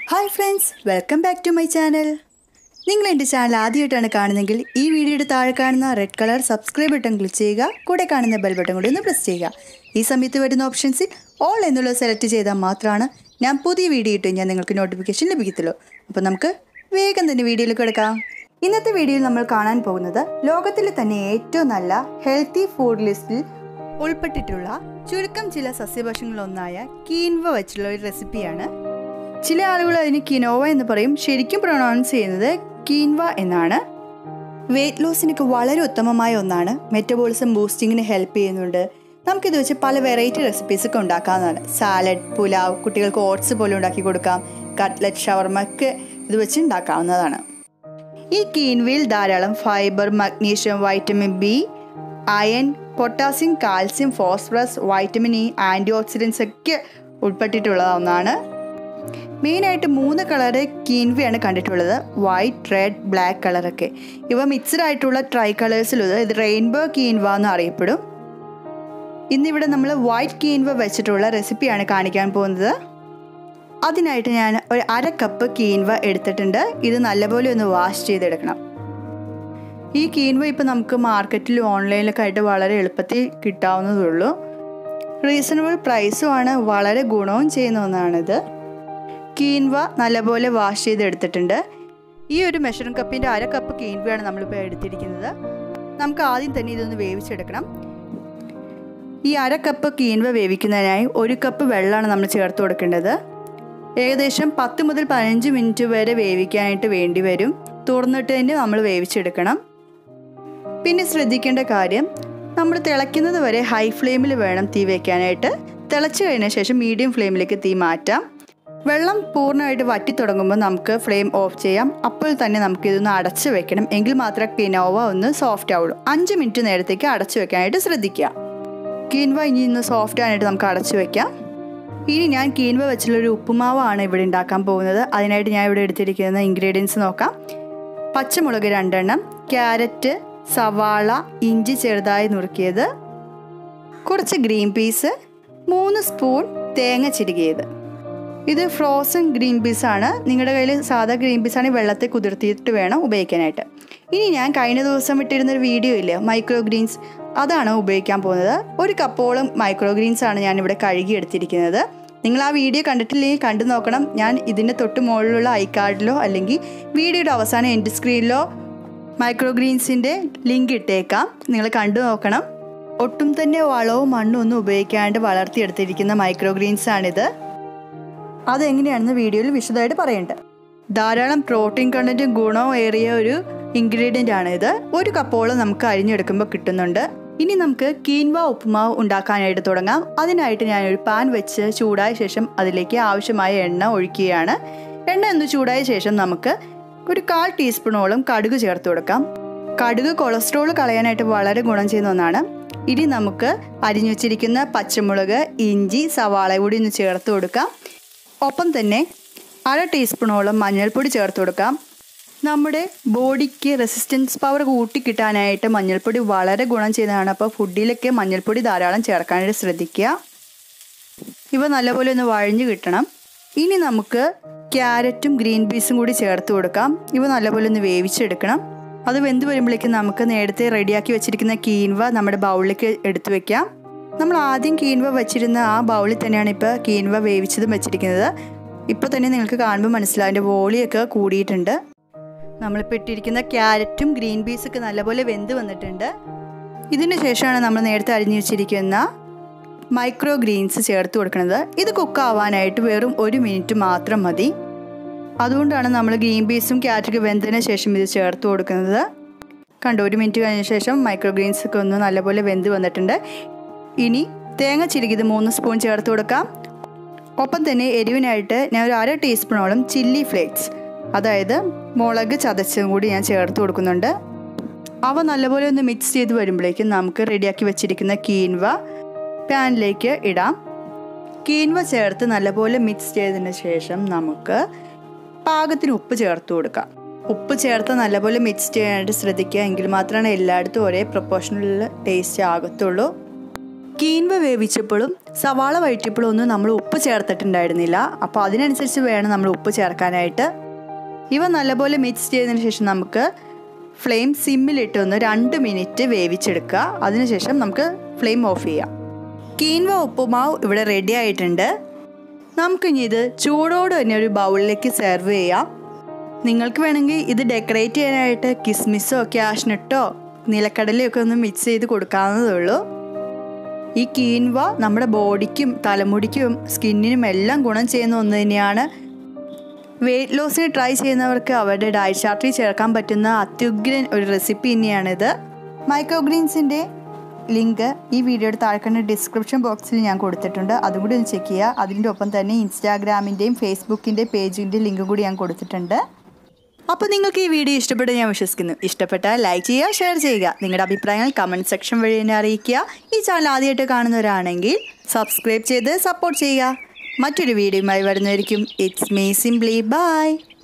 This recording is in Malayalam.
hi friends welcome back to my channel നിങ്ങൾ എൻ്റെ ചാനൽ ആദ്യമായിട്ടാണ് കാണുന്നതെങ്കിൽ ഈ വീഡിയോയുടെ താഴെ കാണുന്ന red colour subscribe button click ചെയ്യുക കൂടെ കാണുന്ന ബെൽ ബട്ടൺ കൂടി ഒന്ന് പ്രസ് ചെയ്യുക ഈ സമയത്ത് വരുന്ന ഓപ്ഷൻസിൽ ഓൾ എന്നുള്ളത് സെലക്ട് ചെയ്താൽ മാത്രമാണ് ഞാൻ പുതിയ വീഡിയോ ഇട്ട് ഞാൻ നിങ്ങൾക്ക് നോട്ടിഫിക്കേഷൻ ലഭിക്കത്തുള്ളൂ അപ്പോൾ നമുക്ക് വേഗം തന്നെ വീഡിയോയിൽ കിടക്കാം ഇന്നത്തെ വീഡിയോയിൽ നമ്മൾ കാണാൻ പോകുന്നത് ലോകത്തിലെ തന്നെ ഏറ്റവും നല്ല ഹെൽത്തി ഫുഡ് ലിസ്റ്റിൽ ഉൾപ്പെട്ടിട്ടുള്ള ചുരുക്കം ചില സസ്യഭക്ഷണങ്ങളൊന്നായ കീൻവ വെച്ചുള്ള ഒരു റെസിപ്പിയാണ് ചില ആളുകൾ അതിന് കിനോവ എന്ന് പറയും ശരിക്കും പ്രൊണൗൺസ് ചെയ്യുന്നത് കീൻവ എന്നാണ് വെയിറ്റ് ലോസിനൊക്കെ വളരെ ഉത്തമമായ ഒന്നാണ് മെറ്റബോളിസം ബൂസ്റ്റിങ്ങിന് ഹെൽപ്പ് ചെയ്യുന്നുണ്ട് നമുക്കിത് വെച്ച് പല വെറൈറ്റി റെസിപ്പീസ് ഒക്കെ ഉണ്ടാക്കാവുന്നതാണ് സാലഡ് പുലാവ് കുട്ടികൾക്ക് ഓട്സ് പോലെ ഉണ്ടാക്കി കൊടുക്കാം കട്ട്ലറ്റ് ഷവർമക്ക് ഇത് വെച്ച് ഉണ്ടാക്കാവുന്നതാണ് ഈ കീൻവയിൽ ധാരാളം fibre magnesium vitamin B iron potassium calcium phosphorus vitamin E antioxidants ഒക്കെ ഉൾപ്പെട്ടിട്ടുള്ള ഒന്നാണ് മെയിനായിട്ട് മൂന്ന് കളറ് കീൻവയാണ് കണ്ടിട്ടുള്ളത് വൈറ്റ് റെഡ് ബ്ലാക്ക് കളറൊക്കെ ഇവ മിക്സഡ് ആയിട്ടുള്ള ട്രൈ കളേഴ്സിലുള്ളത് ഇത് റെയിൻബോ കീൻവ എന്ന് അറിയപ്പെടും ഇന്നിവിടെ നമ്മൾ വൈറ്റ് കീൻവ വെച്ചിട്ടുള്ള റെസിപ്പിയാണ് കാണിക്കാൻ പോകുന്നത് അതിനായിട്ട് ഞാൻ ഒരു അര കപ്പ് കീൻവ എടുത്തിട്ടുണ്ട് ഇത് നല്ലപോലെ ഒന്ന് വാഷ് ചെയ്തെടുക്കണം ഈ കീൻവ ഇപ്പോൾ നമുക്ക് മാർക്കറ്റിലും ഓൺലൈനിലൊക്കെ ആയിട്ട് വളരെ എളുപ്പത്തിൽ കിട്ടാവുന്നതുള്ളൂ റീസണബിൾ പ്രൈസുമാണ് വളരെ ഗുണവും ചെയ്യുന്ന ഒന്നാണിത് കീൻവ നല്ലപോലെ വാഷ് ചെയ്തെടുത്തിട്ടുണ്ട് ഈ ഒരു മെഷറിംഗ് കപ്പിൻ്റെ അര കപ്പ് കീൻവയാണ് നമ്മളിപ്പോൾ എടുത്തിരിക്കുന്നത് നമുക്ക് ആദ്യം തന്നെ ഇതൊന്ന് വേവിച്ചെടുക്കണം ഈ അര കപ്പ് കീൻവ വേവിക്കുന്നതിനായി ഒരു കപ്പ് വെള്ളമാണ് നമ്മൾ ചേർത്ത് കൊടുക്കേണ്ടത് ഏകദേശം പത്ത് മുതൽ പതിനഞ്ച് മിനിറ്റ് വരെ വേവിക്കാനായിട്ട് വേണ്ടി വരും തുറന്നിട്ട് തന്നെ നമ്മൾ വേവിച്ചെടുക്കണം പിന്നെ ശ്രദ്ധിക്കേണ്ട കാര്യം നമ്മൾ തിളയ്ക്കുന്നത് വരെ ഹൈ ഫ്ലെയിമിൽ വേണം തീ വയ്ക്കാനായിട്ട് തിളച്ച് കഴിഞ്ഞ ശേഷം മീഡിയം ഫ്ലെയിമിലേക്ക് തീ മാറ്റാം വെള്ളം പൂർണ്ണമായിട്ട് വറ്റി തുടങ്ങുമ്പോൾ നമുക്ക് ഫ്ലെയിം ഓഫ് ചെയ്യാം അപ്പോൾ തന്നെ നമുക്ക് ഇതൊന്ന് അടച്ചു വെക്കണം എങ്കിൽ മാത്രമേ കിനോവ ഒന്ന് സോഫ്റ്റ് ആവുള്ളൂ അഞ്ച് മിനിറ്റ് നേരത്തേക്ക് അടച്ചു വെക്കാനായിട്ട് ശ്രദ്ധിക്കുക കീൻവ ഇനി ഇന്ന് സോഫ്റ്റ് ആയിട്ട് നമുക്ക് അടച്ചു വെക്കാം ഇനി ഞാൻ കീൻവ വെച്ചുള്ളൊരു ഉപ്പുമാവാണ് ഇവിടെ ഉണ്ടാക്കാൻ പോകുന്നത് അതിനായിട്ട് ഞാൻ ഇവിടെ എടുത്തിരിക്കുന്ന ഇൻഗ്രീഡിയൻസ് നോക്കാം പച്ചമുളക് രണ്ടെണ്ണം ക്യാരറ്റ് സവാള ഇഞ്ചി ചെറുതായി നുറുക്കിയത് കുറച്ച് ഗ്രീൻ പീസ് മൂന്ന് സ്പൂൺ തേങ്ങ ചിരുകിയത് ഇത് ഫ്രോസൺ ഗ്രീൻ പീസ് ആണ് നിങ്ങളുടെ കയ്യിൽ സാധാ ഗ്രീൻ പീസ് ആണെങ്കിൽ വെള്ളത്തിൽ കുതിർത്തിയിട്ട് വേണം ഉപയോഗിക്കാനായിട്ട് ഇനി ഞാൻ കഴിഞ്ഞ ദിവസം ഇട്ടിരുന്നൊരു വീഡിയോ ഇല്ലേ മൈക്രോ ഗ്രീൻസ് അതാണ് ഉപയോഗിക്കാൻ പോകുന്നത് ഒരു കപ്പോളം മൈക്രോ ഗ്രീൻസ് ആണ് ഞാൻ ഇവിടെ കഴുകി എടുത്തിരിക്കുന്നത് നിങ്ങൾ ആ വീഡിയോ കണ്ടിട്ടില്ലെങ്കിൽ കണ്ടു നോക്കണം ഞാൻ ഇതിൻ്റെ തൊട്ട് മുകളിലുള്ള ഐ കാർഡിലോ അല്ലെങ്കിൽ വീഡിയോയുടെ അവസാനം എൻ്റെ സ്ക്രീനിലോ മൈക്രോ ഗ്രീൻസിൻ്റെ ലിങ്ക് ഇട്ടേക്കാം നിങ്ങൾ കണ്ടു നോക്കണം ഒട്ടും തന്നെ വളവും മണ്ണും ഒന്നും ഉപയോഗിക്കാണ്ട് വളർത്തിയെടുത്തിരിക്കുന്ന മൈക്രോ ഗ്രീൻസ് ആണിത് അതെങ്ങനെയാണെന്ന് വീഡിയോയിൽ വിശദമായിട്ട് പറയുന്നുണ്ട് ധാരാളം പ്രോട്ടീൻ കണ്ടൻറ്റും ഗുണവും ഏറിയ ഒരു ഇൻഗ്രീഡിയൻ്റ് ആണ് ഇത് ഒരു കപ്പോളം നമുക്ക് അരിഞ്ഞെടുക്കുമ്പോൾ കിട്ടുന്നുണ്ട് ഇനി നമുക്ക് കീൻവ ഉപ്പുമാവ് ഉണ്ടാക്കാനായിട്ട് തുടങ്ങാം അതിനായിട്ട് ഞാനൊരു പാൻ വെച്ച് ചൂടായ ശേഷം അതിലേക്ക് ആവശ്യമായ എണ്ണ ഒഴിക്കുകയാണ് എണ്ണ ഒന്ന് ചൂടായ ശേഷം നമുക്ക് ഒരു കാൽ ടീസ്പൂണോളം കടുക് ചേർത്ത് കൊടുക്കാം കടുക് കൊളസ്ട്രോൾ കളയാനായിട്ട് വളരെ ഗുണം ചെയ്യുന്ന ഒന്നാണ് ഇനി നമുക്ക് അരിഞ്ഞു വെച്ചിരിക്കുന്ന പച്ചമുളക് ഇഞ്ചി സവാള കൂടി ഒന്ന് ചേർത്ത് കൊടുക്കാം ഒപ്പം തന്നെ അര ടീസ്പൂണോളം മഞ്ഞൾപ്പൊടി ചേർത്ത് കൊടുക്കാം നമ്മുടെ ബോഡിക്ക് റെസിസ്റ്റൻസ് പവർ കൂട്ടി കിട്ടാനായിട്ട് മഞ്ഞൾപ്പൊടി വളരെ ഗുണം ചെയ്യുന്നതാണ് അപ്പോൾ ഫുഡിലൊക്കെ മഞ്ഞൾപ്പൊടി ധാരാളം ചേർക്കാനായിട്ട് ശ്രദ്ധിക്കുക ഇവ നല്ലപോലെ ഒന്ന് വഴഞ്ഞു കിട്ടണം ഇനി നമുക്ക് ക്യാരറ്റും ഗ്രീൻ പീസും കൂടി ചേർത്ത് കൊടുക്കാം ഇവ നല്ലപോലെ ഒന്ന് വേവിച്ചെടുക്കണം അത് വെന്ത് വരുമ്പോഴേക്കും നമുക്ക് നേരത്തെ റെഡിയാക്കി വെച്ചിരിക്കുന്ന കീൻവ നമ്മുടെ ബൗളിലേക്ക് എടുത്തു വെക്കാം നമ്മൾ ആദ്യം കീൻവ വെച്ചിരുന്ന ആ ബൗളിൽ തന്നെയാണ് ഇപ്പോൾ കീൻവ വേവിച്ചതും വെച്ചിരിക്കുന്നത് ഇപ്പോൾ തന്നെ നിങ്ങൾക്ക് കാണുമ്പോൾ മനസ്സിലാവും അതിൻ്റെ വോളിയൊക്കെ കൂടിയിട്ടുണ്ട് നമ്മളിപ്പോൾ ഇട്ടിരിക്കുന്ന ക്യാരറ്റും ഗ്രീൻ പീസൊക്കെ നല്ലപോലെ വെന്ത് വന്നിട്ടുണ്ട് ഇതിന് ശേഷമാണ് നമ്മൾ നേരത്തെ അരിഞ്ഞു വെച്ചിരിക്കുന്ന മൈക്രോ ഗ്രീൻസ് ചേർത്ത് കൊടുക്കുന്നത് ഇത് കുക്കാവാനായിട്ട് വെറും ഒരു മിനിറ്റ് മാത്രം മതി അതുകൊണ്ടാണ് നമ്മൾ ഗ്രീൻ പീസും ക്യാരറ്റൊക്കെ വെന്തതിന് ശേഷം ഇത് ചേർത്ത് കൊടുക്കുന്നത് കണ്ടു ഒരു മിനിറ്റ് കഴിഞ്ഞ ശേഷം മൈക്രോ ഗ്രീൻസ് ഒക്കെ ഒന്ന് നല്ലപോലെ വെന്ത് വന്നിട്ടുണ്ട് ഇനി തേങ്ങ ചിരുകിത് മൂന്ന് സ്പൂൺ ചേർത്ത് കൊടുക്കാം ഒപ്പം തന്നെ എരിവിനായിട്ട് ഞാൻ ഒരു അര ടീസ്പൂണോളം ചില്ലി ഫ്ലേക്സ് അതായത് മുളക് ചതച്ചും കൂടി ഞാൻ ചേർത്ത് കൊടുക്കുന്നുണ്ട് അവ നല്ലപോലെ ഒന്ന് മിക്സ് ചെയ്ത് വരുമ്പോഴേക്കും നമുക്ക് റെഡിയാക്കി വെച്ചിരിക്കുന്ന കീൻവ പാനിലേക്ക് ഇടാം കീൻവ ചേർത്ത് നല്ലപോലെ മിക്സ് ചെയ്തതിന് ശേഷം നമുക്ക് പാകത്തിന് ഉപ്പ് ചേർത്ത് കൊടുക്കാം ഉപ്പ് ചേർത്ത് നല്ലപോലെ മിക്സ് ചെയ്യാനായിട്ട് ശ്രദ്ധിക്കുക എങ്കിൽ മാത്രമാണ് എല്ലായിടത്തും ഒരേ പ്രൊപ്പോർഷനിൽ ടേസ്റ്റ് ആകത്തുള്ളൂ കീൻവ വേവിച്ചപ്പോഴും സവാള വഴറ്റിയപ്പോഴും ഒന്നും നമ്മൾ ഉപ്പ് ചേർത്തിട്ടുണ്ടായിരുന്നില്ല അപ്പോൾ അതിനനുസരിച്ച് വേണം നമ്മൾ ഉപ്പ് ചേർക്കാനായിട്ട് ഇവ നല്ലപോലെ മിക്സ് ചെയ്തതിന് ശേഷം നമുക്ക് ഫ്ലെയിം സിമ്മിലിട്ട് ഒന്ന് രണ്ട് മിനിറ്റ് വേവിച്ചെടുക്കുക അതിനുശേഷം നമുക്ക് ഫ്ലെയിം ഓഫ് ചെയ്യാം കീൻവ ഉപ്പുമാവ് ഇവിടെ റെഡി ആയിട്ടുണ്ട് നമുക്കിനി ഇത് ചൂടോട് തന്നെ ഒരു ബൗളിലേക്ക് സെർവ് ചെയ്യാം നിങ്ങൾക്ക് വേണമെങ്കിൽ ഇത് ഡെക്കറേറ്റ് ചെയ്യാനായിട്ട് കിസ്മിസോ ക്യാഷ്നട്ടോ നിലക്കടലയോ ഒക്കെ ഒന്ന് മിക്സ് ചെയ്ത് കൊടുക്കാവുന്നതേ ഉള്ളൂ ഈ കീൻവ നമ്മുടെ ബോഡിക്കും തലമുടിക്കും സ്കിന്നിനും എല്ലാം ഗുണം ചെയ്യുന്ന ഒന്ന് തന്നെയാണ് വെയിറ്റ് ലോസിന് ട്രൈ ചെയ്യുന്നവർക്ക് അവരുടെ ഡയറ്റ് ചാർട്ടിൽ ചേർക്കാൻ പറ്റുന്ന അത്യുഗ്രൻ ഒരു റെസിപ്പി തന്നെയാണിത് മൈക്രോഗ്രീൻസിൻ്റെ ലിങ്ക് ഈ വീഡിയോയുടെ താഴെക്കണ്ട ഡിസ്ക്രിപ്ഷൻ ബോക്സിൽ ഞാൻ കൊടുത്തിട്ടുണ്ട് അതും കൂടി ഒന്ന് ചെക്ക് ചെയ്യുക അതിൻ്റെ ഒപ്പം തന്നെ ഇൻസ്റ്റാഗ്രാമിൻ്റെയും ഫേസ്ബുക്കിൻ്റെ പേജിൻ്റെ ലിങ്കും കൂടി ഞാൻ കൊടുത്തിട്ടുണ്ട് അപ്പോൾ നിങ്ങൾക്ക് ഈ വീഡിയോ ഇഷ്ടപ്പെട്ടു ഞാൻ വിശ്വസിക്കുന്നു ഇഷ്ടപ്പെട്ടാൽ ലൈക്ക് ചെയ്യുക ഷെയർ ചെയ്യുക നിങ്ങളുടെ അഭിപ്രായങ്ങൾ കമൻറ്റ് സെക്ഷൻ വഴി എന്നെ അറിയിക്കുക ഈ ചാനൽ ആദ്യമായിട്ട് കാണുന്നവരാണെങ്കിൽ സബ്സ്ക്രൈബ് ചെയ്ത് സപ്പോർട്ട് ചെയ്യുക മറ്റൊരു വീഡിയോയുമായി വരുന്നതായിരിക്കും ഇറ്റ്സ് മീ സിംപ്ലി ബൈ